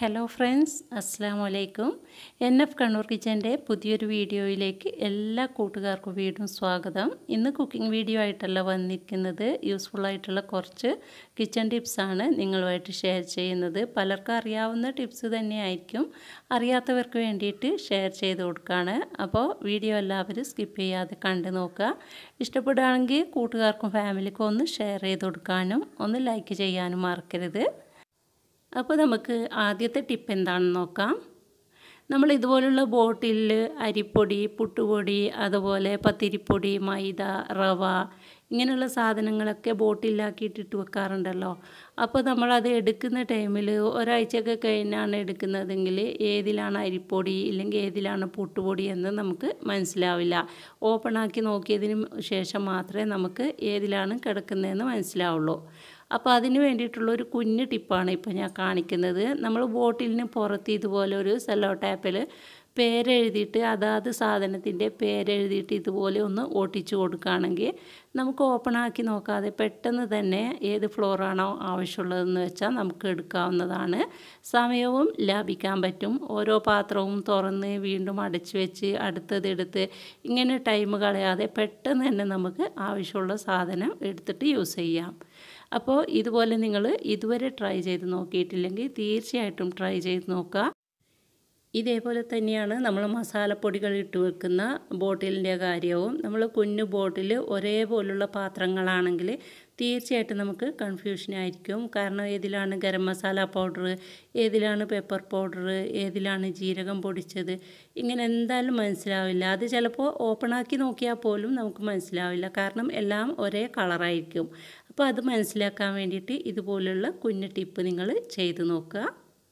hello friends അസ്സാം വലൈക്കും N F Kannur കിച്ചൻ്റെ പുതിയൊരു വീഡിയോയിലേക്ക് എല്ലാ കൂട്ടുകാർക്കും വീണ്ടും സ്വാഗതം ഇന്ന് കുക്കിംഗ് വീഡിയോ ആയിട്ടല്ല വന്നിരിക്കുന്നത് യൂസ്ഫുൾ ആയിട്ടുള്ള കുറച്ച് കിച്ചൺ ടിപ്സാണ് നിങ്ങളുമായിട്ട് ഷെയർ ചെയ്യുന്നത് പലർക്കും അറിയാവുന്ന ടിപ്സ് തന്നെയായിരിക്കും അറിയാത്തവർക്ക് വേണ്ടിയിട്ട് ഷെയർ ചെയ്ത് കൊടുക്കുകയാണ് അപ്പോൾ വീഡിയോ എല്ലാവരും സ്കിപ്പ് ചെയ്യാതെ കണ്ടു നോക്കുക ഇഷ്ടപ്പെടുകയാണെങ്കിൽ കൂട്ടുകാർക്കും ഫാമിലിക്കും ഒന്ന് ഷെയർ ചെയ്ത് കൊടുക്കാനും ഒന്ന് ലൈക്ക് ചെയ്യാനും മറക്കരുത് അപ്പോൾ നമുക്ക് ആദ്യത്തെ ടിപ്പ് എന്താണെന്ന് നോക്കാം നമ്മൾ ഇതുപോലുള്ള ബോട്ടിലിൽ അരിപ്പൊടി പുട്ടുപൊടി അതുപോലെ പത്തിരിപ്പൊടി മൈദ റവ ഇങ്ങനെയുള്ള സാധനങ്ങളൊക്കെ ബോട്ടിലാക്കിയിട്ട് ഇട്ട് വെക്കാറുണ്ടല്ലോ അപ്പോൾ നമ്മളത് എടുക്കുന്ന ടൈമിൽ ഒരാഴ്ചയൊക്കെ കഴിഞ്ഞാണ് എടുക്കുന്നതെങ്കിൽ ഏതിലാണ് അരിപ്പൊടി ഇല്ലെങ്കിൽ ഏതിലാണ് പുട്ടുപൊടി എന്ന് നമുക്ക് മനസ്സിലാവില്ല ഓപ്പണാക്കി നോക്കിയതിന് ശേഷം മാത്രമേ നമുക്ക് ഏതിലാണ് കിടക്കുന്നതെന്ന് മനസ്സിലാവുള്ളൂ അപ്പോൾ അതിന് വേണ്ടിയിട്ടുള്ള ഒരു കുഞ്ഞ് ടിപ്പാണ് ഇപ്പോൾ ഞാൻ കാണിക്കുന്നത് നമ്മൾ ബോട്ടിലിന് പുറത്ത് ഇതുപോലെ ഒരു സെല്ലോ ടാപ്പിൽ പേരെഴുതിയിട്ട് അതാത് സാധനത്തിൻ്റെ പേരെഴുതിയിട്ട് ഇതുപോലെ ഒന്ന് ഒട്ടിച്ചു കൊടുക്കുകയാണെങ്കിൽ നമുക്ക് ഓപ്പൺ ആക്കി നോക്കാതെ പെട്ടെന്ന് തന്നെ ഏത് ഫ്ലോറാണോ ആവശ്യമുള്ളതെന്ന് വെച്ചാൽ നമുക്ക് എടുക്കാവുന്നതാണ് സമയവും ലാഭിക്കാൻ പറ്റും ഓരോ പാത്രവും തുറന്ന് വീണ്ടും അടച്ചു വെച്ച് അടുത്തതെടുത്ത് ഇങ്ങനെ ടൈം കളയാതെ പെട്ടെന്ന് തന്നെ നമുക്ക് ആവശ്യമുള്ള സാധനം എടുത്തിട്ട് യൂസ് ചെയ്യാം അപ്പോൾ ഇതുപോലെ നിങ്ങൾ ഇതുവരെ ട്രൈ ചെയ്ത് നോക്കിയിട്ടില്ലെങ്കിൽ തീർച്ചയായിട്ടും ട്രൈ ചെയ്ത് നോക്കുക ഇതേപോലെ തന്നെയാണ് നമ്മൾ മസാലപ്പൊടികൾ ഇട്ട് വെക്കുന്ന ബോട്ടിലിൻ്റെ കാര്യവും നമ്മൾ കുഞ്ഞു ബോട്ടിൽ ഒരേപോലുള്ള പാത്രങ്ങളാണെങ്കിൽ തീർച്ചയായിട്ടും നമുക്ക് കൺഫ്യൂഷനായിരിക്കും കാരണം ഏതിലാണ് ഗരം മസാല പൗഡർ ഏതിലാണ് പെപ്പർ പൗഡർ ഏതിലാണ് ജീരകം പൊടിച്ചത് ഇങ്ങനെ എന്തായാലും മനസ്സിലാവില്ല അത് ചിലപ്പോൾ ഓപ്പണാക്കി നോക്കിയാൽ പോലും നമുക്ക് മനസ്സിലാവില്ല കാരണം എല്ലാം ഒരേ കളറായിരിക്കും അപ്പോൾ അത് മനസ്സിലാക്കാൻ വേണ്ടിയിട്ട് ഇതുപോലുള്ള കുഞ്ഞു ടിപ്പ് നിങ്ങൾ ചെയ്ത് നോക്കുക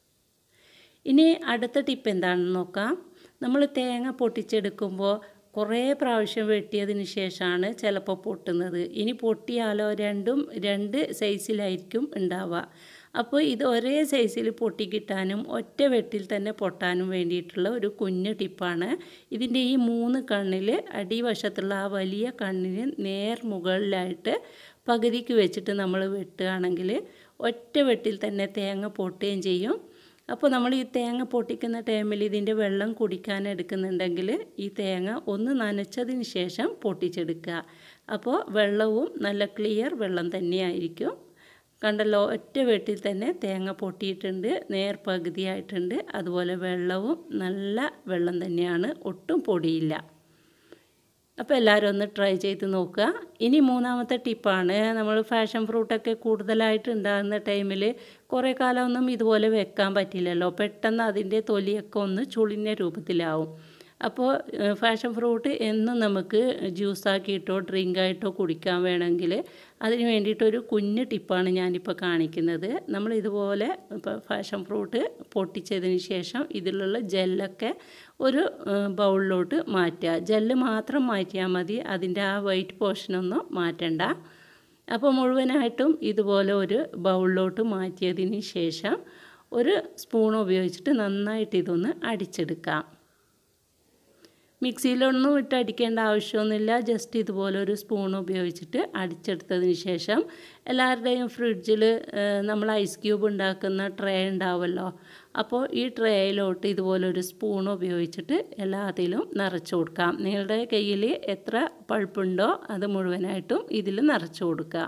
ഇനി അടുത്ത ടിപ്പ് എന്താണെന്ന് നോക്കാം നമ്മൾ തേങ്ങ പൊട്ടിച്ചെടുക്കുമ്പോൾ കുറേ പ്രാവശ്യം വെട്ടിയതിന് ശേഷമാണ് ചിലപ്പോൾ പൊട്ടുന്നത് ഇനി പൊട്ടിയാലോ രണ്ടും രണ്ട് സൈസിലായിരിക്കും ഉണ്ടാവുക അപ്പോൾ ഇത് ഒരേ സൈസിൽ പൊട്ടിക്കിട്ടാനും ഒറ്റ വെട്ടിൽ തന്നെ പൊട്ടാനും വേണ്ടിയിട്ടുള്ള ഒരു കുഞ്ഞു ടിപ്പാണ് ഇതിൻ്റെ ഈ മൂന്ന് കണ്ണിൽ അടിവശത്തുള്ള ആ വലിയ കണ്ണിന് നേർ മുകളിലായിട്ട് പകുതിക്ക് വെച്ചിട്ട് നമ്മൾ വെട്ടുകയാണെങ്കിൽ ഒറ്റ വെട്ടിൽ തന്നെ തേങ്ങ പൊട്ടുകയും ചെയ്യും അപ്പോൾ നമ്മൾ ഈ തേങ്ങ പൊട്ടിക്കുന്ന ടൈമിൽ ഇതിൻ്റെ വെള്ളം കുടിക്കാൻ എടുക്കുന്നുണ്ടെങ്കിൽ ഈ തേങ്ങ ഒന്ന് നനച്ചതിന് ശേഷം പൊട്ടിച്ചെടുക്കുക അപ്പോൾ വെള്ളവും നല്ല ക്ലിയർ വെള്ളം തന്നെയായിരിക്കും കണ്ടല്ലോ ഒറ്റ വെട്ടിൽ തന്നെ തേങ്ങ പൊട്ടിയിട്ടുണ്ട് നേർ പകുതിയായിട്ടുണ്ട് അതുപോലെ വെള്ളവും നല്ല വെള്ളം തന്നെയാണ് ഒട്ടും പൊടിയില്ല അപ്പോൾ എല്ലാവരും ഒന്ന് ട്രൈ ചെയ്ത് നോക്കുക ഇനി മൂന്നാമത്തെ ടിപ്പാണ് നമ്മൾ ഫാഷൻ ഫ്രൂട്ടൊക്കെ കൂടുതലായിട്ട് ഉണ്ടാകുന്ന ടൈമിൽ കുറേ കാലമൊന്നും ഇതുപോലെ വെക്കാൻ പറ്റില്ലല്ലോ പെട്ടെന്ന് അതിൻ്റെ തൊലിയൊക്കെ ഒന്ന് ചുളിഞ്ഞ രൂപത്തിലാവും അപ്പോൾ ഫാഷൻ ഫ്രൂട്ട് എന്നും നമുക്ക് ജ്യൂസാക്കിയിട്ടോ ഡ്രിങ്കായിട്ടോ കുടിക്കാൻ വേണമെങ്കിൽ അതിന് വേണ്ടിയിട്ടൊരു കുഞ്ഞ് ടിപ്പാണ് ഞാനിപ്പോൾ കാണിക്കുന്നത് നമ്മൾ ഇതുപോലെ ഇപ്പോൾ ഫാഷൻ ഫ്രൂട്ട് പൊട്ടിച്ചതിന് ശേഷം ഇതിലുള്ള ജെല്ലൊക്കെ ഒരു ബൗളിലോട്ട് മാറ്റുക ജെല്ല് മാത്രം മാറ്റിയാൽ മതി അതിൻ്റെ ആ വൈറ്റ് പോർഷനൊന്നും മാറ്റണ്ട അപ്പോൾ മുഴുവനായിട്ടും ഇതുപോലെ ഒരു ബൗളിലോട്ട് മാറ്റിയതിന് ശേഷം ഒരു സ്പൂൺ ഉപയോഗിച്ചിട്ട് നന്നായിട്ട് ഇതൊന്ന് അടിച്ചെടുക്കാം മിക്സിയിലൊന്നും ഇട്ട് അടിക്കേണ്ട ആവശ്യമൊന്നുമില്ല ജസ്റ്റ് ഇതുപോലെ ഒരു സ്പൂൺ ഉപയോഗിച്ചിട്ട് അടിച്ചെടുത്തതിന് ശേഷം എല്ലാവരുടെയും ഫ്രിഡ്ജിൽ നമ്മൾ ഐസ് ക്യൂബ് ഉണ്ടാക്കുന്ന ട്രേ ഉണ്ടാവുമല്ലോ അപ്പോൾ ഈ ട്രേയിലോട്ട് ഇതുപോലെ ഒരു സ്പൂൺ ഉപയോഗിച്ചിട്ട് എല്ലാത്തിലും നിറച്ച് കൊടുക്കാം നിങ്ങളുടെ കയ്യിൽ എത്ര പഴുപ്പുണ്ടോ അത് മുഴുവനായിട്ടും ഇതിൽ നിറച്ച് കൊടുക്കുക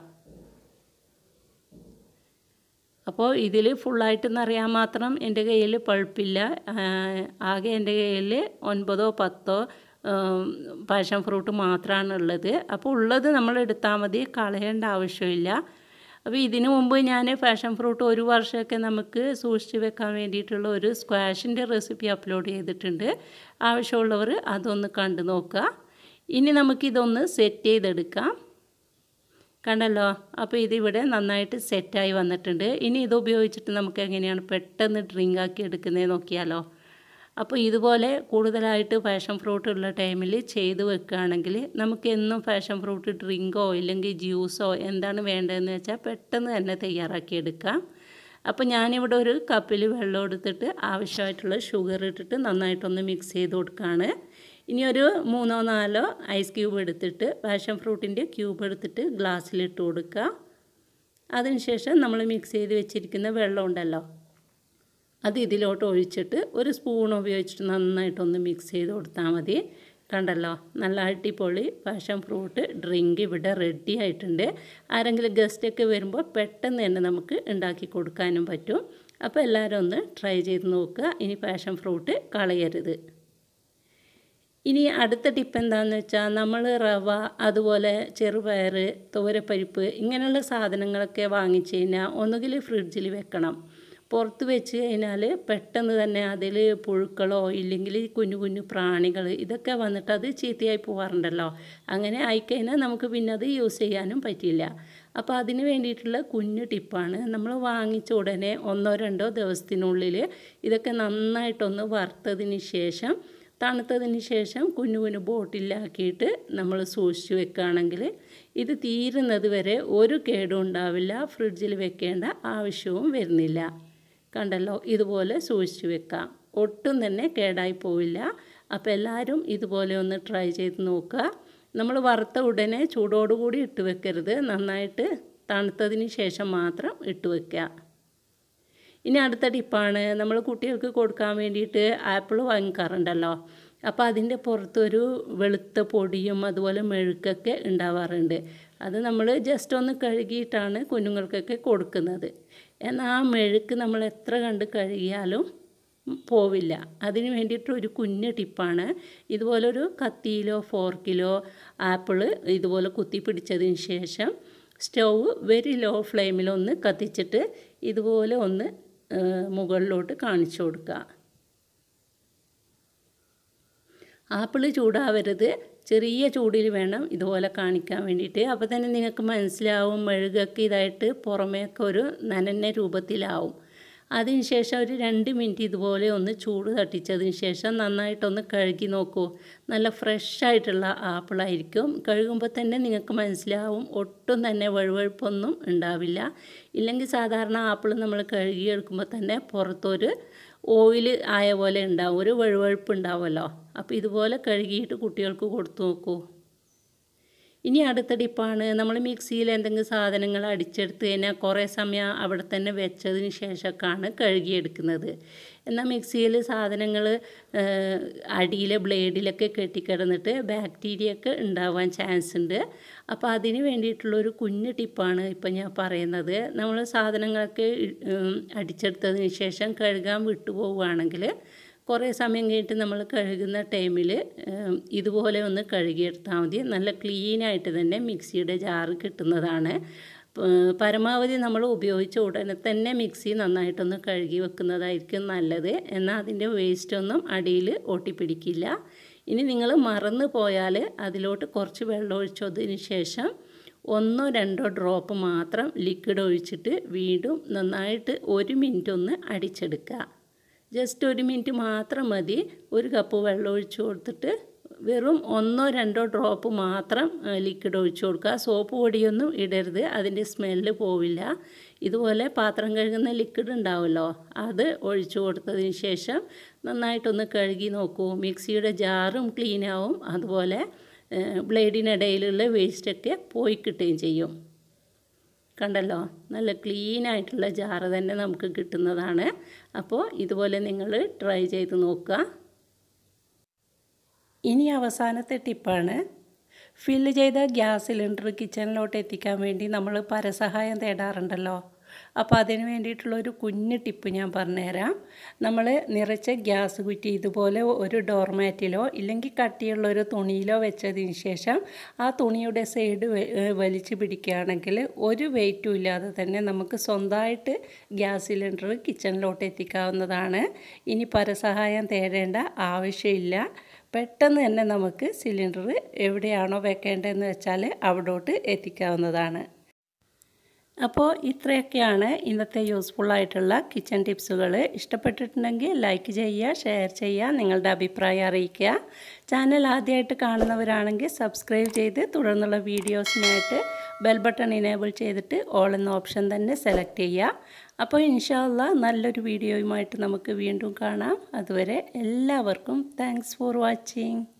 അപ്പോൾ ഇതിൽ ഫുള്ളായിട്ട് നിറയാൻ മാത്രം എൻ്റെ കയ്യിൽ പഴുപ്പില്ല ആകെ എൻ്റെ കയ്യിൽ ഒൻപതോ പത്തോ പാഷൻ ഫ്രൂട്ട് മാത്രമാണ് ഉള്ളത് അപ്പോൾ ഉള്ളത് നമ്മൾ എടുത്താൽ മതി കളയേണ്ട ആവശ്യമില്ല അപ്പോൾ ഇതിനു മുമ്പ് ഞാൻ ഫാഷൻ ഫ്രൂട്ട് ഒരു വർഷമൊക്കെ നമുക്ക് സൂക്ഷിച്ച് വെക്കാൻ വേണ്ടിയിട്ടുള്ള ഒരു സ്ക്വാഷിൻ്റെ റെസിപ്പി അപ്ലോഡ് ചെയ്തിട്ടുണ്ട് ആവശ്യമുള്ളവർ അതൊന്ന് കണ്ടു നോക്കുക ഇനി നമുക്കിതൊന്ന് സെറ്റ് ചെയ്തെടുക്കാം കണ്ടല്ലോ അപ്പോൾ ഇതിവിടെ നന്നായിട്ട് സെറ്റായി വന്നിട്ടുണ്ട് ഇനി ഇത് ഉപയോഗിച്ചിട്ട് നമുക്ക് എങ്ങനെയാണ് പെട്ടെന്ന് ഡ്രിങ്ക് ആക്കി എടുക്കുന്നത് നോക്കിയാലോ അപ്പോൾ ഇതുപോലെ കൂടുതലായിട്ട് ഫാഷൻ ഫ്രൂട്ട് ഉള്ള ടൈമിൽ ചെയ്ത് വെക്കുകയാണെങ്കിൽ നമുക്ക് എന്നും ഫാഷൻ ഫ്രൂട്ട് ഡ്രിങ്കോ ഇല്ലെങ്കിൽ ജ്യൂസോ എന്താണ് വേണ്ടതെന്ന് വെച്ചാൽ പെട്ടെന്ന് തന്നെ തയ്യാറാക്കി എടുക്കാം അപ്പോൾ ഞാനിവിടെ ഒരു കപ്പിൽ വെള്ളം എടുത്തിട്ട് ആവശ്യമായിട്ടുള്ള ഷുഗർ ഇട്ടിട്ട് നന്നായിട്ടൊന്ന് മിക്സ് ചെയ്ത് കൊടുക്കുകയാണ് ഇനി ഒരു മൂന്നോ നാലോ ഐസ് ക്യൂബ് എടുത്തിട്ട് പാഷൻ ഫ്രൂട്ടിൻ്റെ ക്യൂബ് എടുത്തിട്ട് ഗ്ലാസ്സിലിട്ട് കൊടുക്കുക അതിനുശേഷം നമ്മൾ മിക്സ് ചെയ്ത് വെച്ചിരിക്കുന്ന വെള്ളം ഉണ്ടല്ലോ അത് ഇതിലോട്ട് ഒഴിച്ചിട്ട് ഒരു സ്പൂൺ ഉപയോഗിച്ചിട്ട് നന്നായിട്ടൊന്ന് മിക്സ് ചെയ്ത് കൊടുത്താൽ മതി കണ്ടല്ലോ നല്ല അടിപൊളി പാഷൻ ഫ്രൂട്ട് ഡ്രിങ്ക് ഇവിടെ റെഡി ആയിട്ടുണ്ട് ആരെങ്കിലും ഗസ്റ്റൊക്കെ വരുമ്പോൾ പെട്ടെന്ന് തന്നെ നമുക്ക് ഉണ്ടാക്കി കൊടുക്കാനും പറ്റും അപ്പോൾ എല്ലാവരും ഒന്ന് ട്രൈ ചെയ്ത് നോക്കുക ഇനി പാഷൻ ഫ്രൂട്ട് കളയരുത് ഇനി അടുത്ത ടിപ്പ് എന്താണെന്ന് വെച്ചാൽ നമ്മൾ റവ അതുപോലെ ചെറുപയർ തോരപ്പരിപ്പ് ഇങ്ങനെയുള്ള സാധനങ്ങളൊക്കെ വാങ്ങിച്ച് കഴിഞ്ഞാൽ ഒന്നുകിൽ ഫ്രിഡ്ജിൽ വെക്കണം പുറത്ത് വെച്ച് കഴിഞ്ഞാൽ പെട്ടെന്ന് തന്നെ അതിൽ പുഴുക്കളോ ഇല്ലെങ്കിൽ കുഞ്ഞു കുഞ്ഞു പ്രാണികൾ ഇതൊക്കെ വന്നിട്ട് അത് ചീത്തയായി പോകാറുണ്ടല്ലോ അങ്ങനെ ആയിക്കഴിഞ്ഞാൽ നമുക്ക് പിന്നെ അത് യൂസ് ചെയ്യാനും പറ്റില്ല അപ്പോൾ അതിന് വേണ്ടിയിട്ടുള്ള കുഞ്ഞു ടിപ്പാണ് നമ്മൾ വാങ്ങിച്ച ഉടനെ ഒന്നോ രണ്ടോ ദിവസത്തിനുള്ളിൽ ഇതൊക്കെ നന്നായിട്ടൊന്ന് വറുത്തതിന് ശേഷം തണുത്തതിന് ശേഷം കുഞ്ഞു കുഞ്ഞു ബോട്ടിലാക്കിയിട്ട് നമ്മൾ സൂക്ഷിച്ച് വെക്കുകയാണെങ്കിൽ ഇത് തീരുന്നത് വരെ ഒരു കേടും ഉണ്ടാവില്ല ഫ്രിഡ്ജിൽ വെക്കേണ്ട ആവശ്യവും വരുന്നില്ല കണ്ടല്ലോ ഇതുപോലെ സൂക്ഷിച്ച് വെക്കാം ഒട്ടും തന്നെ കേടായി പോവില്ല അപ്പോൾ എല്ലാവരും ഇതുപോലെ ഒന്ന് ട്രൈ ചെയ്ത് നോക്കുക നമ്മൾ വറുത്ത ഉടനെ ചൂടോടുകൂടി ഇട്ട് വെക്കരുത് നന്നായിട്ട് തണുത്തതിന് ശേഷം മാത്രം ഇട്ട് വെക്കുക ഇനി അടുത്ത ടിപ്പാണ് നമ്മൾ കുട്ടികൾക്ക് കൊടുക്കാൻ വേണ്ടിയിട്ട് ആപ്പിൾ വാങ്ങിക്കാറുണ്ടല്ലോ അപ്പോൾ അതിൻ്റെ പുറത്തൊരു വെളുത്ത പൊടിയും അതുപോലെ മെഴുക്കൊക്കെ ഉണ്ടാവാറുണ്ട് അത് നമ്മൾ ജസ്റ്റ് ഒന്ന് കഴുകിയിട്ടാണ് കുഞ്ഞുങ്ങൾക്കൊക്കെ കൊടുക്കുന്നത് എന്നാൽ ആ മെഴുക്ക് നമ്മൾ എത്ര കണ്ട് കഴുകിയാലും പോവില്ല അതിന് വേണ്ടിയിട്ട് ഒരു കുഞ്ഞ് ടിപ്പാണ് ഇതുപോലൊരു കത്തിയിലോ ഫോർക്കിലോ ആപ്പിൾ ഇതുപോലെ കുത്തി പിടിച്ചതിന് ശേഷം സ്റ്റൗ വെരി ലോ ഫ്ലെയിമിലൊന്ന് കത്തിച്ചിട്ട് ഇതുപോലെ ഒന്ന് മുകളിലോട്ട് കാണിച്ചു കൊടുക്കുക ആപ്പിൾ ചൂടാവരുത് ചെറിയ ചൂടിൽ വേണം ഇതുപോലെ കാണിക്കാൻ വേണ്ടിയിട്ട് അപ്പോൾ തന്നെ നിങ്ങൾക്ക് മനസ്സിലാവും മെഴുകൊക്കെ ഇതായിട്ട് പുറമേയൊക്കെ ഒരു നനഞ്ഞ രൂപത്തിലാവും അതിനുശേഷം ഒരു രണ്ട് മിനിറ്റ് ഇതുപോലെ ഒന്ന് ചൂട് തട്ടിച്ചതിന് ശേഷം നന്നായിട്ടൊന്ന് കഴുകി നോക്കൂ നല്ല ഫ്രഷ് ആയിട്ടുള്ള ആപ്പിളായിരിക്കും കഴുകുമ്പോൾ തന്നെ നിങ്ങൾക്ക് മനസ്സിലാവും ഒട്ടും തന്നെ വഴുവഴുപ്പൊന്നും ഉണ്ടാവില്ല ഇല്ലെങ്കിൽ സാധാരണ ആപ്പിൾ നമ്മൾ കഴുകിയെടുക്കുമ്പോൾ തന്നെ പുറത്തൊരു ഓയിൽ ആയ പോലെ ഉണ്ടാവും ഒരു വഴുവഴുപ്പ് ഉണ്ടാവുമല്ലോ അപ്പോൾ ഇതുപോലെ കഴുകിയിട്ട് കുട്ടികൾക്ക് കൊടുത്തു നോക്കൂ ഇനി അടുത്ത ടിപ്പാണ് നമ്മൾ മിക്സിയിൽ എന്തെങ്കിലും സാധനങ്ങൾ അടിച്ചെടുത്ത് കഴിഞ്ഞാൽ കുറേ സമയം അവിടെ തന്നെ വെച്ചതിന് ശേഷമൊക്കെയാണ് കഴുകിയെടുക്കുന്നത് എന്നാൽ മിക്സിയിൽ സാധനങ്ങൾ അടിയിലെ ബ്ലേഡിലൊക്കെ കെട്ടിക്കിടന്നിട്ട് ബാക്ടീരിയ ഒക്കെ ഉണ്ടാവാൻ ചാൻസ് ഉണ്ട് അപ്പോൾ അതിന് വേണ്ടിയിട്ടുള്ളൊരു കുഞ്ഞു ടിപ്പാണ് ഇപ്പം ഞാൻ പറയുന്നത് നമ്മൾ സാധനങ്ങളൊക്കെ അടിച്ചെടുത്തതിന് ശേഷം കഴുകാൻ വിട്ടുപോവുകയാണെങ്കിൽ കുറേ സമയം കഴിഞ്ഞിട്ട് നമ്മൾ കഴുകുന്ന ടൈമിൽ ഇതുപോലെ ഒന്ന് കഴുകിയെടുത്താൽ മതി നല്ല ക്ലീനായിട്ട് തന്നെ മിക്സിയുടെ ജാറ് കിട്ടുന്നതാണ് പരമാവധി നമ്മൾ ഉപയോഗിച്ച ഉടനെ തന്നെ മിക്സി നന്നായിട്ടൊന്ന് കഴുകി വെക്കുന്നതായിരിക്കും നല്ലത് എന്നാൽ അതിൻ്റെ വേസ്റ്റൊന്നും അടിയിൽ ഒട്ടിപ്പിടിക്കില്ല ഇനി നിങ്ങൾ മറന്നു പോയാൽ അതിലോട്ട് കുറച്ച് വെള്ളം ഒഴിച്ചതിന് ശേഷം ഒന്നോ രണ്ടോ ഡ്രോപ്പ് മാത്രം ലിക്വിഡ് ഒഴിച്ചിട്ട് വീണ്ടും നന്നായിട്ട് ഒരു മിനിറ്റ് ഒന്ന് അടിച്ചെടുക്കുക ജസ്റ്റ് ഒരു മിനിറ്റ് മാത്രം മതി ഒരു കപ്പ് വെള്ളം ഒഴിച്ചു കൊടുത്തിട്ട് വെറും ഒന്നോ രണ്ടോ ഡ്രോപ്പ് മാത്രം ലിക്വിഡ് ഒഴിച്ചു കൊടുക്കുക സോപ്പ് പൊടിയൊന്നും ഇടരുത് അതിൻ്റെ സ്മെല്ല് പോവില്ല ഇതുപോലെ പാത്രം കഴുകുന്ന ലിക്വിഡ് ഉണ്ടാവുമല്ലോ അത് ഒഴിച്ചു കൊടുത്തതിന് ശേഷം നന്നായിട്ടൊന്ന് കഴുകി നോക്കൂ മിക്സിയുടെ ജാറും ക്ലീനാവും അതുപോലെ ബ്ലേഡിനിടയിലുള്ള വേസ്റ്റൊക്കെ പോയി കിട്ടുകയും ചെയ്യും കണ്ടല്ലോ നല്ല ക്ലീൻ ആയിട്ടുള്ള ജാറ് തന്നെ നമുക്ക് കിട്ടുന്നതാണ് അപ്പോൾ ഇതുപോലെ നിങ്ങൾ ട്രൈ ചെയ്ത് നോക്കുക ഇനി അവസാനത്തെ ടിപ്പാണ് ഫില്ല് ചെയ്ത ഗ്യാസ് സിലിണ്ടർ കിച്ചണിലോട്ട് എത്തിക്കാൻ വേണ്ടി നമ്മൾ പരസഹായം തേടാറുണ്ടല്ലോ അപ്പോൾ അതിന് വേണ്ടിയിട്ടുള്ള ഒരു കുഞ്ഞ് ടിപ്പ് ഞാൻ പറഞ്ഞുതരാം നമ്മൾ നിറച്ച ഗ്യാസ് കുറ്റി ഇതുപോലെ ഒരു ഡോർമാറ്റിലോ ഇല്ലെങ്കിൽ കട്ടിയുള്ള ഒരു തുണിയിലോ വെച്ചതിന് ശേഷം ആ തുണിയുടെ സൈഡ് വലിച്ചു പിടിക്കുകയാണെങ്കിൽ ഒരു വെയിറ്റും ഇല്ലാതെ തന്നെ നമുക്ക് സ്വന്തമായിട്ട് ഗ്യാസ് സിലിണ്ടർ കിച്ചണിലോട്ട് എത്തിക്കാവുന്നതാണ് ഇനി പരസഹായം തേടേണ്ട ആവശ്യമില്ല പെട്ടെന്ന് തന്നെ നമുക്ക് സിലിണ്ടർ എവിടെയാണോ വെക്കേണ്ടതെന്ന് വെച്ചാൽ അവിടോട്ട് എത്തിക്കാവുന്നതാണ് അപ്പോൾ ഇത്രയൊക്കെയാണ് ഇന്നത്തെ യൂസ്ഫുൾ ആയിട്ടുള്ള കിച്ചൺ ടിപ്സുകൾ ഇഷ്ടപ്പെട്ടിട്ടുണ്ടെങ്കിൽ ലൈക്ക് ചെയ്യുക ഷെയർ ചെയ്യുക നിങ്ങളുടെ അഭിപ്രായം അറിയിക്കുക ചാനൽ ആദ്യമായിട്ട് കാണുന്നവരാണെങ്കിൽ സബ്സ്ക്രൈബ് ചെയ്ത് തുടർന്നുള്ള വീഡിയോസിനായിട്ട് ബെൽ ബട്ടൺ ഇനേബിൾ ചെയ്തിട്ട് ഓൾ എന്ന ഓപ്ഷൻ തന്നെ സെലക്ട് ചെയ്യുക അപ്പോൾ ഇൻഷാല്ല നല്ലൊരു വീഡിയോയുമായിട്ട് നമുക്ക് വീണ്ടും കാണാം അതുവരെ എല്ലാവർക്കും താങ്ക്സ് ഫോർ വാച്ചിങ്